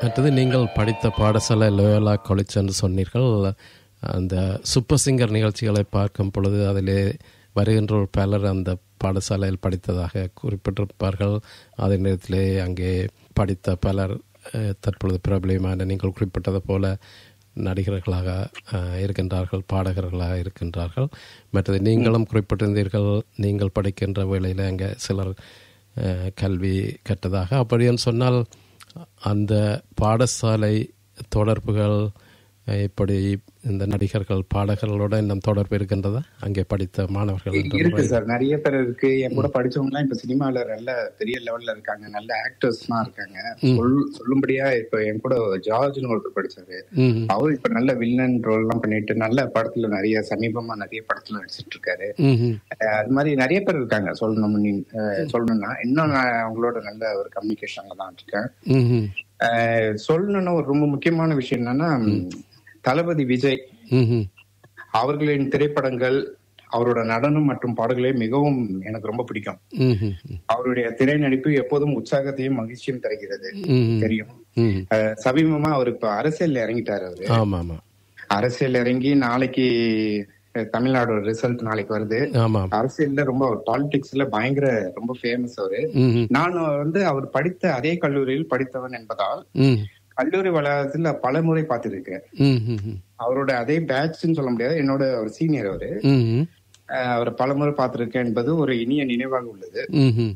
மற்றது நீங்கள் படித்த பாடசாலை லோயலா காலேஜ் என்று சொன்னீர்கள் அந்த சூப்பர் சிங்கர் நிகழ்ச்சிகளை பார்க்கும் பொழுது அதிலே வருகின்ற பலர் அந்த பாடசாலையில் படித்ததாக குறிப்பிட்டிருப்பார்கள் அதே நேரத்திலே அங்கே படித்த பலர் அஹ், தற்பொழுது பிரபலியமான நீங்கள் குறிப்பிட்டது போல நடிகர்களாக அஹ், இருக்கின்றார்கள் பாடகர்களாக இருக்கின்றார்கள் மற்றது நீங்களும் குறிப்பிட்டிருந்தீர்கள் நீங்கள் படிக்கின்ற வேளையில் அங்கே சிலர் அஹ், கல்வி கற்றதாக அப்படின்னு சொன்னால் அந்த பாடசாலை தொடர்புகள் அஹ், இப்படி இந்த நடிகர்கள் பாடகர்களோட இன்னும் தொடர்பு இருக்கின்றதா அங்கே படித்த மாணவர்கள் என்ற இருக்கு முறையில்? சார் நிறைய பேர் இருக்கு என் கூட படிச்சவங்க எல்லாம் இப்ப சினிமால நல்ல பெரிய லெவல்ல இருக்காங்க நல்ல ஆக்டர்ஸ் எல்லாம் இருக்காங்க சொல் சொல்லும்படியா இப்ப என் கூட ஜார்ஜ்னு ஒருத்தர் படிச்சாரு ம்ஹும். அவரு இப்ப நல்ல வில்லன் ரோல் எல்லாம் பண்ணிட்டு நல்ல படத்துல நிறைய சமீபமா நிறைய படத்துல நடிச்சிட்டு இருக்காரு ம்ஹும். அஹ் அது மாதிரி நிறைய பேர் இருக்காங்க சொல்லணும் நீ- அஹ் சொல்லணும்னா இன்னும் நான் அவங்களோட நல்ல ஒரு கம்யூனிகேஷன்ல தான் இருக்கேன் ம்ஹும். அஹ் சொல்லணும்னா ஒரு ரொம்ப முக்கியமான விஷயம் என்னன்னா தளபதி விஜய் ம்ஹும். அவர்களின் திரைப்படங்கள் அவரோட நடனம் மற்றும் பாடல்களே மிகவும் எனக்கு ரொம்ப பிடிக்கும் ம்ஹும். அவருடைய திரை நடிப்பு எப்போதும் உற்சாகத்தையும் மகிழ்ச்சியும் தருகிறது ம்ஹும். தெரியும் ம்ஹும். அஹ் சமீபமா அவர் இப்ப அரசியல்ல இறங்கிட்டாரு அவரு ஆமா ஆமா அரசியல் இறங்கி நாளைக்கு அஹ், தமிழ்நாடோட ரிசல்ட் நாளைக்கு வருது ஆமா அரசியல்ல ரொம்ப பாலிடிக்ஸ்ல பயங்கர ரொம்ப ஃபேமஸ் அவரு ம்ஹும். நான் வந்து அவர் படித்த அதே கல்லூரியில் படித்தவன் என்பதால் ம். கல்லூரி வளாகத்துல பல முறை பார்த்திருக்கேன் ம்ஹும். அவரோட அதே பேட்ச்னு சொல்ல முடியாது என்னோட ஒரு சீனியர் அவரு ம்ஹும். அஹ் அவரை பலமுறை பார்த்திருக்கேன் என்பது ஒரு இனிய நினைவாக உள்ளது ம்ஹும்.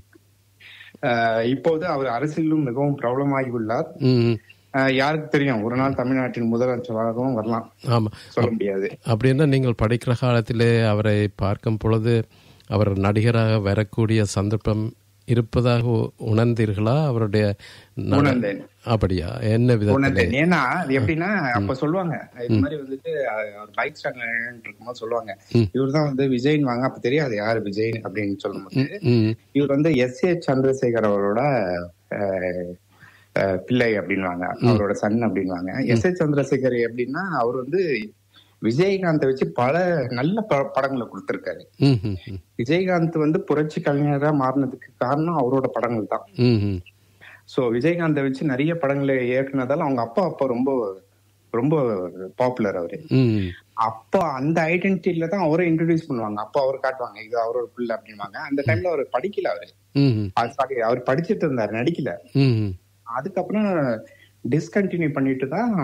அஹ் இப்போது அவர் அரசியலும் மிகவும் பிரபலமாகி உள்ளார் ம்ஹும். அஹ் யாருக்கு தெரியும் ஒரு நாள் தமிழ்நாட்டின் முதலமைச்சராகவும் வரலாம் ஆமா சொல்ல முடியாது அப்படின்னா நீங்கள் படிக்கிற காலத்திலே அவரை பார்க்கும் பொழுது அவர் நடிகராக வரக்கூடிய சந்தர்ப்பம் இருப்பதாக உ- உணர்ந்தீர்களா அவருடைய நட- உணர்ந்தேன் அப்படியா என்ன விதத்திலே உணர்ந்தேன் ஏன்னா அது எப்படின்னா அப்ப சொல்லுவாங்க இது மாதிரி வந்துட்டு அஹ், அவர் பைக் ஸ்டாண்ட்ல இருக்கும்போது சொல்லுவாங்க இவர் தான் வந்து விஜய்னு வாங்க அப்ப தெரியாது யாரு விஜய் அப்படின்னு சொல்லும்போது ம். இவர் வந்து எஸ் ஏ சந்திரசேகர் அவரோட அஹ், அஹ், பிள்ளை அப்படின்வாங்க அவரோட சன் அப்படின்வாங்க எஸ் ஏ சந்திரசேகர் எப்படின்னா அவர் வந்து விஜயகாந்தை வச்சு பல நல்ல ப- படங்களை கொடுத்திருக்காரு ம்ஹும். ம். விஜயகாந்த் வந்து புரட்சி கலைஞரா மாறினதுக்கு காரணம் அவரோட படங்கள் தான் ம்ஹும். சோ விஜயகாந்தை வச்சு நிறைய படங்களை இயக்குனதால அவங்க அப்பா அப்பா ரொம்ப ரொம்ப பாப்புலர் அவரு ம். அப்போ அந்த ஐடென்டிட்டியில தான் அவரை இன்ட்ரடியூஸ் பண்ணுவாங்க அப்போ அவர் காட்டுவாங்க இது அவரோட பிள்ளை அப்படின்வாங்க அந்த டைம்ல அவர் படிக்கல அவரு ம்ஹும். சாரி அவர் படிச்சிட்டு இருந்தாரு நடிக்கல ம்ஹும். அதுக்கப்புறம் டிஸ்கண்டினியூ பண்ணிட்டு தான்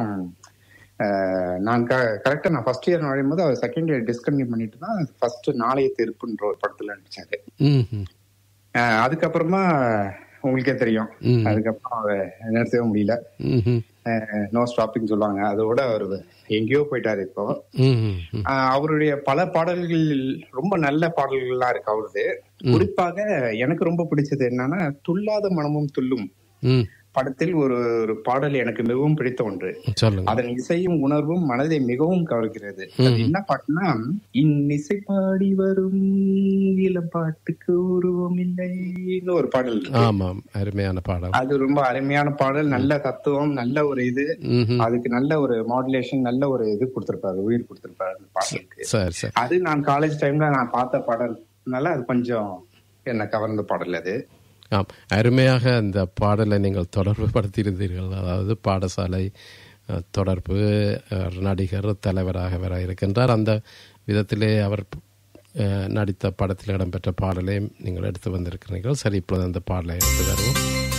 அஹ், நான் கரெக்டா நான் ஃபர்ஸ்ட் இயர் நுழையும் போது அவர் செகண்ட் இயர் டிஸ்கண்டினியூ பண்ணிட்டு தான் ஃபர்ஸ்ட் நாளைய திருப்புன்ற ஒரு படத்துல நடிச்சாரு ம்ஹும். அஹ், அதுக்கப்புறமா உங்களுக்கே தெரியும் ம். அதுக்கப்புறம் அவர் நிறுத்தவே முடியல ம்ஹும். நோ ஸ்டாப்பிங் சொல்லுவாங்க அதோட அவர் எங்கேயோ போயிட்டாரு இப்போ ம்ஹும். ம். ஆஹ் அவருடைய பல பாடல்கள் ரொம்ப நல்ல பாடல்கள்லாம் இருக்கு அவரது குறிப்பாக எனக்கு ரொம்ப பிடிச்சது என்னன்னா துள்ளாத மனமும் துள்ளும் ம். படத்தில் ஒரு ஒரு பாடல் எனக்கு மிகவும் பிடித்த ஒன்று சொல்லுங்க அதன் இசையும் உணர்வும் மனதை மிகவும் கவர்கிறது அது என்ன பாட்டுனா இன்னிசை பாடி வரும் இளம் பாட்டுக்கு உருவம் இல்லைன்னு ஒரு பாடல் இருக்கு. ஆமாம் அருமையான பாடம் அது ரொம்ப அருமையான பாடல் நல்ல தத்துவம் நல்ல ஒரு இது ம்ஹும். அதுக்கு நல்ல ஒரு மாடுலேஷன் நல்ல ஒரு இது கொடுத்திருப்பாரு உயிர் கொடுத்திருப்பாரு அந்த பாடலுக்கு சரி சரி அது நான் காலேஜ் டைம்ல நான் பார்த்த பாடல்னால அது கொஞ்சம் என்ன கவர்ந்த பாடல் அது ஆம் அருமையாக இந்த பாடலை நீங்கள் தொடர்பு படுத்தியிருந்தீர்கள் அதாவது பாடசாலை அஹ், தொடர்பு அஹ், நடிகர் தலைவராக வர இருக்கின்றார் அந்த விதத்திலே அவர் அஹ், நடித்த படத்தில் இடம்பெற்ற பாடலை நீங்கள் எடுத்து வந்திருக்கிறீர்கள் சரி இப்பொழுது அந்த பாடலை எடுத்து வருவோம்